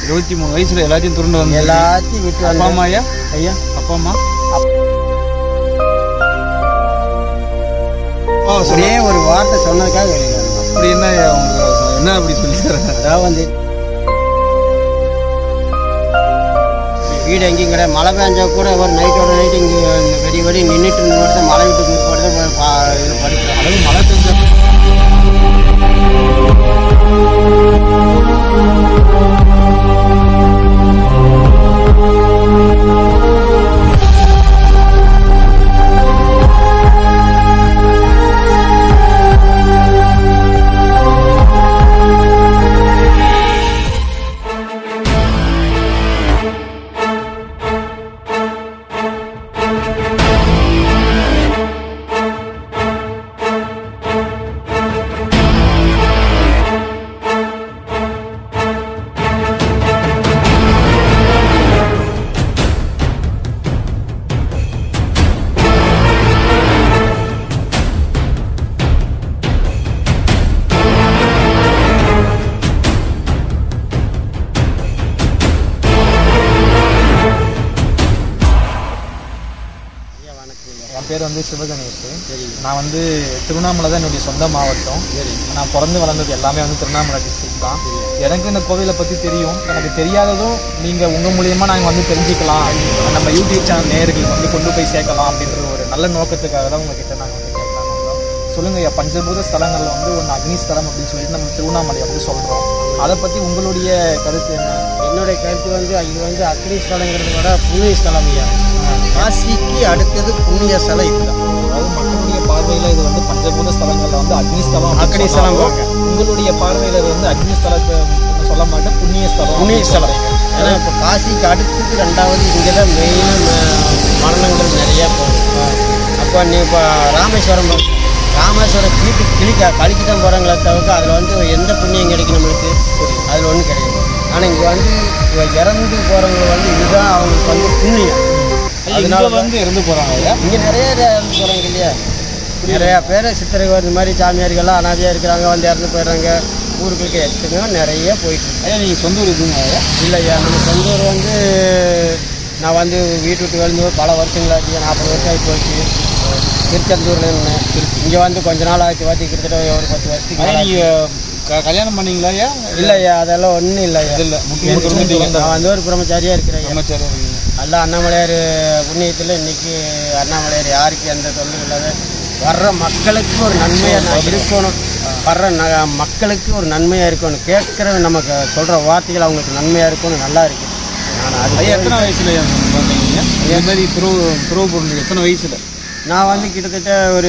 இருபத்தி மூணு வயசுல எல்லாத்தையும் துருண்டு வந்து எல்லாத்தையும் விட்டு அப்பா வந்து அம்மா ஐயா ஐயா அப்பா அம்மா ஒரே ஒரு வார்த்தை சொன்னதுக்காக வெளியில வந்தேன். அப்படி என்ன ஐயா உங்களுக்கு என்ன அப்படி சொல்லி தரேன் அதாவது வந்து வீடு எங்கேயும் கிடையாது மழை பெஞ்சா கூட ஒரு நைட்டோட நைட்டு இங்கே வெடி வெடி நின்றுட்டு இருந்த மழை விட்டு பிற்பாடு தான் பா- இது படிக்கிறோம் அளவு மழை பெஞ்சா ஐயா வணக்கம் என் பேர் வந்து சிவகணேஷ் நான் வந்து திருவண்ணாமலை தான் என்னுடைய சொந்த மாவட்டம் நான் பிறந்து வளர்ந்தது எல்லாமே வந்து திருவண்ணாமலை டிஸ்ட்ரிக்ட் தான் எனக்கு இந்த கோவிலை பற்றி தெரியும் எனக்கு தெரியாததும் நீங்கள் உங்கள் மூலியமாக நாங்கள் வந்து தெரிஞ்சுக்கலாம் நம்ம யூடியூப் சேனல் நேயர்களுக்கு வந்து கொண்டு போய் சேர்க்கலாம் அப்படின்ற ஒரு நல்ல நோக்கத்துக்காக தான் உங்ககிட்ட நாங்கள் வந்து கேட்கலாம் வந்தோம் சொல்லுங்க ஐயா பஞ்சபூத ஸ்தலங்கள்ல வந்து ஒன்று அக்னி ஸ்தலம் அப்படின்னு சொல்லிட்டு நம்ம திருவண்ணாமலையை வந்து சொல்கிறோம் அதை பற்றி உங்களுடைய கருத்து என்ன என்னுடைய கருத்து வந்து இது வந்து அக்னி ஸ்தலங்கிறத விட புண்ணிய ஸ்தலம் ஐயா காசிக்கு அடுத்தது புண்ணிய ஸ்தலம் இதுதான் அதாவது மக்களுடைய பார்வையில இது வந்து பஞ்சபூத ஸ்தலங்கள்ல வந்து அக்னி ஸ்தலம் அப்படின்னு அக்னி ஸ்தலம் சொன்னாலும், உங்களுடைய பார்வையில இது வந்து அக்னி ஸ்தலத்தை சொல்ல மாட்டேன் புண்ணிய ஸ்தலம் புண்ணிய ஸ்தலம் ஏன்னா இப்போ காசிக்கு அடுத்தது ரெண்டாவது இங்கே தான் மெயினாக மரணங்கள் நிறையா போகும் அப்போ நீ இப்போ ராமேஸ்வரம் போ- ராமேஸ்வரம் கீட்டு கிளிக்க கழிக்க தான் போகிறாங்களே தவிர்த்து அதில் வந்து எந்த புண்ணியம் கிடைக்கும் நம்மளுக்கு அதில் ஒன்றும் கிடையாது ஆனால் இங்கே வந்து இவ இறந்து போகிறவங்க வந்து இதுதான் அவங்களுக்கு வந்து புண்ணியம் அதனால வந்து இறந்து போறாங்க ஐயா இங்கே நிறைய இறந்து போகிறாங்க இல்லையா நிறையா பேர் சித்திரைவர் இந்த மாதிரி சாமியார்கள்லாம் அனாதையாக இருக்கிறாங்க வந்து இறந்து போயிடுறாங்க ஊருக்குள்ள எத்தனையோ நிறைய போயிட்டு இருக்கு. ஐயா நீங்க சொந்த ஊர் இருக்குங்க ஐயா இல்லையா நம்ம சொந்த ஊர் வந்து நான் வந்து வீட்டு விட்டு வெளிந்து பல வருஷங்களாச்சு நாற்பது வருஷம் ஆகி போச்சு திருச்செந்தூர்ல இருந்தேன் இங்கே வந்து கொஞ்ச நாள் ஆச்சு வாத்தி கிட்டத்தட்ட ஒரு பத்து வருஷத்துக்கு ஐயா மேல நீங்க க- கல்யாணம் பண்ணீங்களா ஐயா இல்லையா அதெல்லாம் ஒன்றும் இல்லையா இது இல்ல முக்கியம் இருந்துட்டீங்க நான் வந்து ஒரு பிரம்மச்சாரியாக இருக்கிறேன் பிரம்மச்சாரியா இருக்கீங்க எல்லாம் அண்ணாமலையார் புண்ணியத்தில் இன்னைக்கு அண்ணாமலையார் யாருக்கு எந்த தொல்லும் இல்லாத வர்ற மக்களுக்கு ஒரு நன்மையாக நான் இருக்கணும் வர்ற ந மக்களுக்கு ஒரு நன்மையாக இருக்கணும் கேட்குற நமக்கு சொல்கிற வார்த்தைகள் அவங்களுக்கு நன்மையாக இருக்கணும் நல்லா இருக்கு நான் அது ஐயா எத்தனை வயசுல ஐயா வந்தீங்க இதே மாதிரி துறவு துறவு பொருள் எத்தனை வயசுல நான் வந்து கிட்டத்தட்ட ஒரு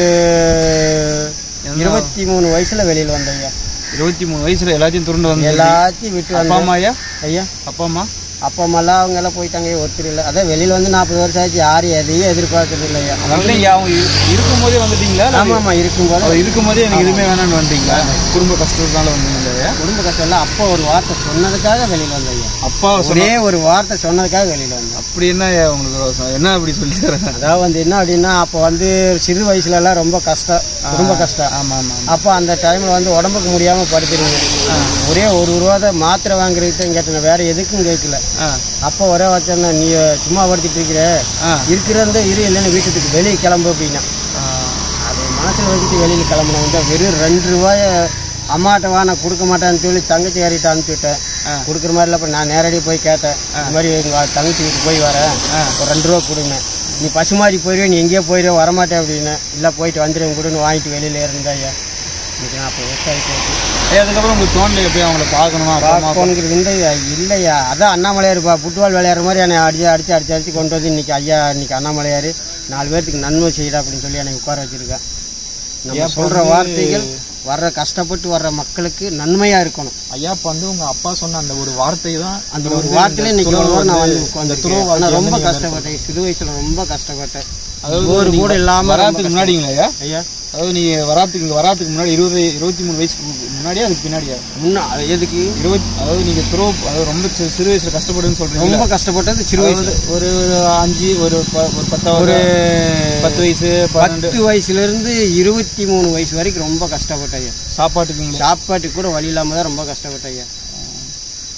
இருபத்தி மூணு வயசில் வெளியில் வந்தேங்க இருபத்தி மூணு வயசுல எல்லாத்தையும் துருண்டு வந்து எல்லாத்தையும் விட்டு அப்பா வந்தேன் அம்மா ஐயா ஐயா அப்பா அம்மா அப்பா அம்மாலாம் அவங்க எல்லாம் போயிட்டாங்க ஒருத்தர் இல்லை அதான் வெளியில் வந்து நாற்பது வருஷம் ஆச்சு யாரும் எதையும் எதிர்பார்க்கறது இல்லையா அதனால ஐயா அவங்க இரு- இருக்கும்போதே வந்துட்டீங்களா இல்ல ஆமாம் ஆமாம் இருக்கும்போது அவர் இருக்கும்போதே எனக்கு எதுவுமே வேணாம்னு வந்துட்டீங்களா குடும்ப கஷ்டத்தினால வந்தீங்களா ஐயா குடும்ப கஷ்டம் இல்லை அப்பா ஒரு வார்த்தை சொன்னதுக்காக வெளியில் வந்தேன் ஐயா அப்பா சொன்ன ஒரே ஒரு வார்த்தை சொன்னதுக்காக வெளியில் வந்தேன் அப்படி என்ன ஐயா உங்களுக்கு ரோசம்? என்ன அப்படி சொல்லி தரேன் அதாவது வந்து என்ன அப்படின்னா அப்போ வந்து சிறு வயசுல எல்லாம் ரொம்ப கஷ்டம் குடும்ப கஷ்டம் ஆமா ஆமா அப்போ அந்த டைமில் வந்து உடம்புக்கு முடியாமல் படுத்துருங்க ஒரே ஒரு ரூபா தான் மாத்திரை வாங்குறதுக்கு தான் கேட்டேன் வேற எதுக்கும் கேட்கல ஆ அப்போ ஒரே வச்சேன்னா நீ சும்மா படுத்திட்டு இருக்கிற ஆ இருக்கிறத இரு இல்லைன்னு வீட்டுக்கு வெளியே கிளம்பு அப்படின்னா ஆ. அது மனசில் வச்சுட்டு வெளியில் கிளம்புனவங்க வெறும் ரெண்டு ரூபாய அம்மாட்ட வா நான் கொடுக்க மாட்டேன்னு சொல்லி தங்கச்சி யார்கிட்ட அனுப்பிச்சுட்டேன் கொடுக்குற மாதிரி இல்லை நான் நேரடியாக போய் கேட்டேன் இந்த மாதிரி எங்கள் தங்கச்சி வீட்டுக்கு போய் வரேன் ஒரு ரெண்டு ரூபா கொடுங்க நீ பசுமாரி போயிடுவே நீ எங்கேயோ போயிடுவே வரமாட்டேன் அப்படின்னு இல்லை போயிட்டு வந்துடுவேன் கொடுன்னு வாங்கிட்டு வெளியில் இருந்தாயா இன்னைக்கு நான் அப்போ விவசாயி ஐயா அதுக்கப்புறம் உங்களுக்கு தோணல போய் அவங்கள பார்க்கணுமா அப்பா அம்மா பார்க்கணுங்கிறது இந்த இல்லையா அதான் அண்ணாமலையார் பா புட்பால் விளையாடுற மாதிரி என்னை அடிச்சு அடிச்சு அடிச்சு அடிச்சு கொண்டு வந்து இன்னைக்கு ஐயா இன்னைக்கு அண்ணாமலையார் நாலு பேர்த்துக்கு நன்மை செய்யடா அப்படின்னு சொல்லி என்னை உட்கார வச்சிருக்கேன் நம்ம சொல்ற வார்த்தைகள் வர்ற கஷ்டப்பட்டு வர்ற மக்களுக்கு நன்மையா இருக்கணும் ஐயா இப்போ வந்து உங்க அப்பா சொன்ன அந்த ஒரு வார்த்தை தான் அந்த ஒரு வார்த்தையில இன்னைக்கு இவ்வளவு தூரம் நான் வந்து அந்த உட்கார்ந்திருக்கேன். துருவ ஆனா வாழ்க்கை ரொம்ப வந்து நீங்க கஷ்டப்பட்டேன் சிறு வயசுல ரொம்ப கஷ்டப்பட்டேன் அதாவது ஒரு கூட இல்லாம ரொம்ப வராதுக்கு முன்னாடிங்களா ஐயா கஷ்டம். ஐயா அதாவது நீங்க வராத்துக்கு இங்க வராத்துக்கு முன்னாடி இருபது இருபத்தி மூணு வயசுக்கு முன்னாடியா அதுக்கு பின்னாடியா முன்ன எதுக்கு இருபத்தி அதாவது நீங்க துறவு அதாவது ரொம்ப சி- சிறு வயசுல கஷ்டப்படுன்னு சொல்றீங்க ரொம்ப கஷ்டப்பட்டது சிறு வயசுல ஒரு அஞ்சு ஒரு ப- ஒரு பத்தாவது ஒரு பத்து வயசு பன்னெண்டு பத்து வயசுல இருந்து இருபத்தி மூணு வயசு வரைக்கும் ரொம்ப கஷ்டப்பட்டேன் ஐயா சாப்பாட்டுக்கு சாப்பாட்டுக்கு கூட வழி இல்லாம தான் ரொம்ப கஷ்டப்பட்டேன் ஐயா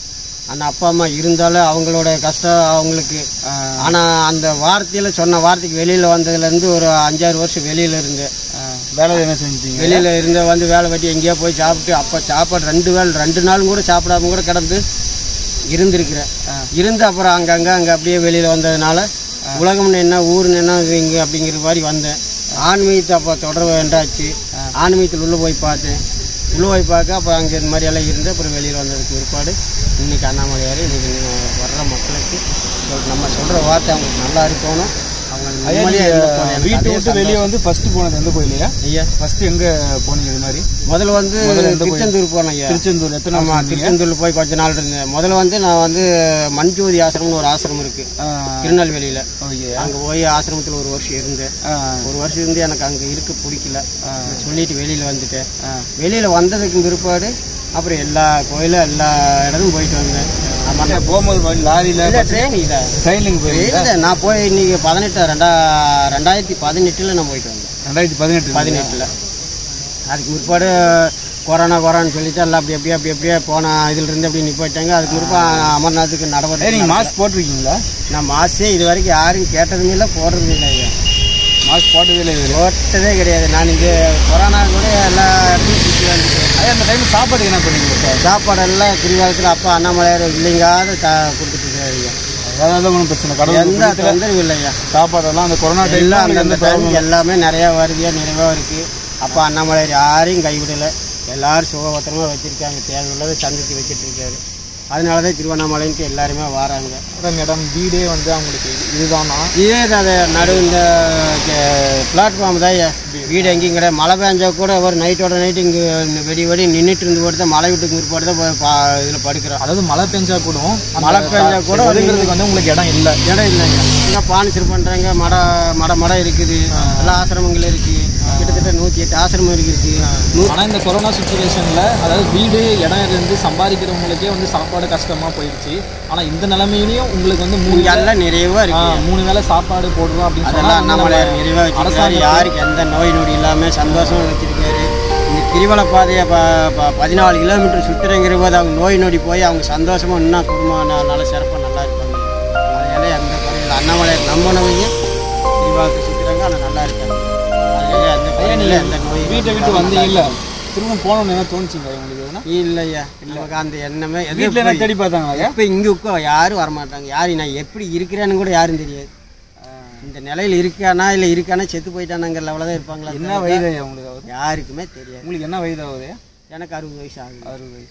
அந்த அப்பா அம்மா இருந்தாலும் அவங்களோட கஷ்டம் அவங்களுக்கு ஆனால் அந்த வார்த்தையில் சொன்ன வார்த்தைக்கு வெளியில் வந்ததுலேருந்து ஒரு அஞ்சாறு வருஷம் வெளியில் இருந்தேன் வேலை என்ன செஞ்சீங்க வெளியில் இருந்த வந்து வேலை வெட்டி எங்கேயோ போய் சாப்பிட்டு அப்போ சாப்பாடு ரெண்டு வேளை ரெண்டு நாள் கூட சாப்பிடாம கூட கிடந்து இருந்திருக்கிறேன் இருந்து அப்புறம் அங்கங்கே அங்கே அப்படியே வெளியில் வந்ததுனால உலகம்னு என்ன ஊர்னு என்ன இது இங்கே அப்படிங்கிற மாதிரி வந்தேன் ஆன்மீகத்தை அப்போ தொடர வேண்டாச்சு ஆன்மீகத்தில் உள்ளே போய் பார்த்தேன் உள்ளே போய் பார்க்க அப்போ அங்கே இந்த மாதிரி எல்லாம் இருந்து அப்புறம் வெளியில் வந்ததுக்கு பிற்பாடு இன்னைக்கு அண்ணாமலையார் இன்னைக்கு வர்ற மக்களுக்கு சொல்- நம்ம சொல்கிற வார்த்தை அவங்களுக்கு நல்லா இருக்கணும் அவங்க ஐயா நிம்மதியா நீங்க இருக்க போகணும். எனக்கு வீட்டை அதே விட்டு வெளியே வந்து ஃபர்ஸ்ட் போனது எந்த கோயிலையா ஐயா ஃபர்ஸ்ட் எங்க போனீங்க இது மாதிரி முதல்ல வந்து திருச்செந்தூர் போனேன் ஐயா திருச்செந்தூர் எத்தனை ஆமா வருஷம் இருந்தீங்க? திருச்செந்தூர்ல போய் கொஞ்ச நாள் இருந்தேன் முதல்ல வந்து நான் வந்து மஞ்சோதி ஆசிரமம்னு ஒரு ஆசிரமம் இருக்கு ஆ, திருநெல்வேலியில ஓகே அங்க போய் ஆசிரமத்தில் ஒரு வருஷம் இருந்தேன் ஆ, ஒரு வருஷம் இருந்து எனக்கு அங்க இருக்க பிடிக்கல சொல்லிட்டு வெளியில வந்துட்டேன் ஆ. வெளியில வந்ததுக்கு பிற்பாடு அப்புறம் எல்லா கோயிலும் எல்லா இடமும் போயிட்டு வந்தேன் ஆமா இல்ல, போகும்போது வழி லாரியில இல்ல ட்ரெயின் இல்ல ட்ரெயினுக்கு போயிருந்தீங்க இல்ல நான் போய் இன்னைக்கு பதினெட்டு ரெண்டா ரெண்டாயிரத்தி பதினெட்டுல நான் போயிட்டு வந்தேன் ரெண்டாயிரத்தி பதினெட்டு பதினெட்டில் அதுக்கு முற்பாடு கொரோனா கொரோனான்னு சொல்லிட்டு எல்லாம் அப்படி அப்படியே அப்படி அப்படியே போன இதுல இருந்து அப்படி நிப்பாட்டாங்க அதுக்கு முற்பாடு அமர்நாத்துக்கு ஏய், நடவடிக்கை நீங்க மாஸ்க் போட்டிருக்கீங்களா நான் மாசே இது வரைக்கும் யாரும் கேட்டதும் இல்லை போடுறதும் இல்லை ஐயா மாஸ்க் போட்டதே இல்லை இதுவரை. போட்டதே கிடையாது நான் இங்கே கொரோனா கூட எல்லா இடத்துலையும் சுற்றி வந்துட்டேன் ஐயா அந்த டைம் சாப்பாடு என்ன பண்ணீங்க சார் சாப்பாடெல்லாம் கிரிவாலத்தில் அப்பா அண்ணாமலையார் இல்லைங்காத த கொடுத்துட்டு இருக்காரு ஐயா அதெல்லாம் ஒன்றும் பிரச்சனை கடவுள் எந்த தொந்தரவும் இல்லை ஐயா சாப்பாடெல்லாம் அந்த கொரோனா எல்லாம் டைம்ல அந்தந்த டைமுக்கு எல்லாமே நிறையா வருதியாக நிறைவாக இருக்குது அப்பா அண்ணாமலையார் யாரையும் கைவிடலை எல்லாரும் சுகபத்திரமாக வச்சுருக்காங்க தேவையுள்ளதை சந்தித்து வச்சுட்டு இருக்காரு அதனால தான் திருவண்ணாமலைன்ட்டு எல்லாருமே வராங்க அதான் மேடம் வீடே வந்து அவங்களுக்கு இதுதானா இதே தான் அது நடு இந்த பிளாட்ஃபார்ம் தான் ஐயா. வீடு எங்கேயும் கிடையாது மழை பெஞ்சா கூட ஒரு நைட்டோட நைட்டு இங்கே வெடி வெடி நின்றுட்டு இருந்து போட்டு தான் மழை விட்டுக்கு முற்பாடு தான் போய் பா இதில் படுக்கிறோம் அதாவது மழை பெஞ்சா கூட அந்த மழை பெஞ்சா கூட ஒதுங்கிறதுக்கு வந்து உங்களுக்கு இடம் இல்லை இடம் இல்லைங்க இங்கே பானிச்சர் பண்ணுறாங்க மட மட மடம் இருக்குது எல்லா ஆசிரமங்கள் இருக்குது கிட்டத்தட்ட நூற்றி எட்டு ஆசிரமம் இருக்குது நூ- ஆனா இந்த கொரோனா சுச்சுவேஷன்ல அதாவது வீடு இடம் இருந்து சம்பாதிக்கிறவங்களுக்கே வந்து சாப்பாடு கஷ்டமா போயிடுச்சு ஆனா இந்த நிலைமையிலயும் உங்களுக்கு வந்து மூணு இங்க எல்லாம் நிறையவா ஆ, இருக்கு மூணு வேளை சாப்பாடு போடுறோம் அப்படின்னு சொன்னா அதெல்லாம் வந்து அண்ணாமலையார் நம்ம நிறைவா வச்சிருக்காரு அரசாங்கம் யாருக்கு எந்த நோய் நொடி இல்லாமல் சந்தோஷமா வச்சிருக்காரு இந்த கிரிவல பாதையை ப ப- பதினாலு கிலோமீட்டர் சுற்றுறங்கிற போது அவங்க நோய் நொடி போய் அவங்க சந்தோஷமா இன்னும் குடும்பம் ந- நல்ல சிறப்பாக நல்லா இருப்பாங்க அதனால எந்த குறையில் அண்ணாமலையார் நம்பினவங்க கிரிவலத்தை சுற்றுறாங்க ஆனால் நல்லா இருக்காங்க அதனால எந்த குறையில எந்த நோய் வீட்டை விட்டு வந்தீங்கல்ல திரும்ப போகணும்னு என்ன தோணுச்சுங்க உங்களுக்கு எதுனா இல்லையா நமக்கு அந்த எண்ணமே எது வீட்டில் என்ன தேடி பார்த்தாங்களா எப்போ இங்கே உட்கா யாரும் வரமாட்டாங்க யாரு நான் எப்படி இருக்கிறேன்னு கூட யாரும் தெரியாது இந்த நிலையில் இருக்கானா இல்லை இருக்கானா செத்து போயிட்டானாங்கிற லெவலில் தான் இருப்பாங்களா என்ன வயது ஐயா உங்களுக்கு ஆகுது யாருக்குமே தெரியாது உங்களுக்கு என்ன வயது ஆகுது எனக்கு அறுபது வயசு ஆகுது அறுபது வயசு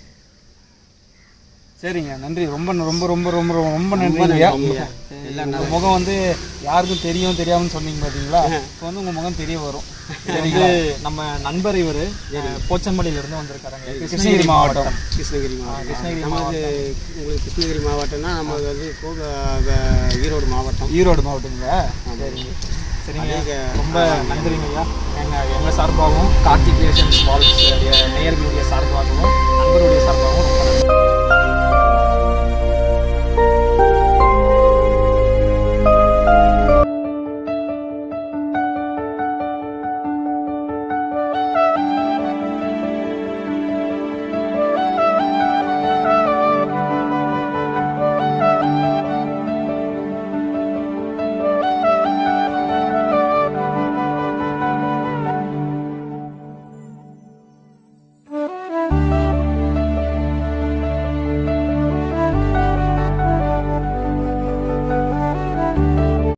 சரிங்க நன்றி ரொம்ப ரொம்ப ரொம்ப ரொம்ப ரொம்ப நன்றி ஐயா நன்றிங்க. எல்லாம் உங்க முகம் வந்து யாருக்கும் தெரியும் தெரியாமன்னு சொன்னீங்க பாத்தீங்களா இப்போ வந்து உங்க முகம் தெரிய வரும் இது வந்து நம்ம நண்பர் இவரு போச்சம்பள்ளியில இருந்து வந்திருக்காருங்க கிருஷ்ணகிரி மாவட்டம் கிருஷ்ணகிரி மாவட்டம் கிருஷ்ணகிரி நமக்கு உங்களுக்கு கிருஷ்ணகிரி மாவட்டம்னா நமக்கு வந்து கோக வ- ஈரோடு மாவட்டம் ஈரோடு மாவட்டங்களா சரிங்க சரிங்க அதே ரொம்ப நன்றிங்க ஐயா எங்க எங்க சார்பாகவும் கார்த்திக் கிரியேஷன்ஸ் வால்ஸ் நேயர்களுடைய சார்பாகவும் நண்பருடைய சார்பாகவும் ரொம்ப நன்றி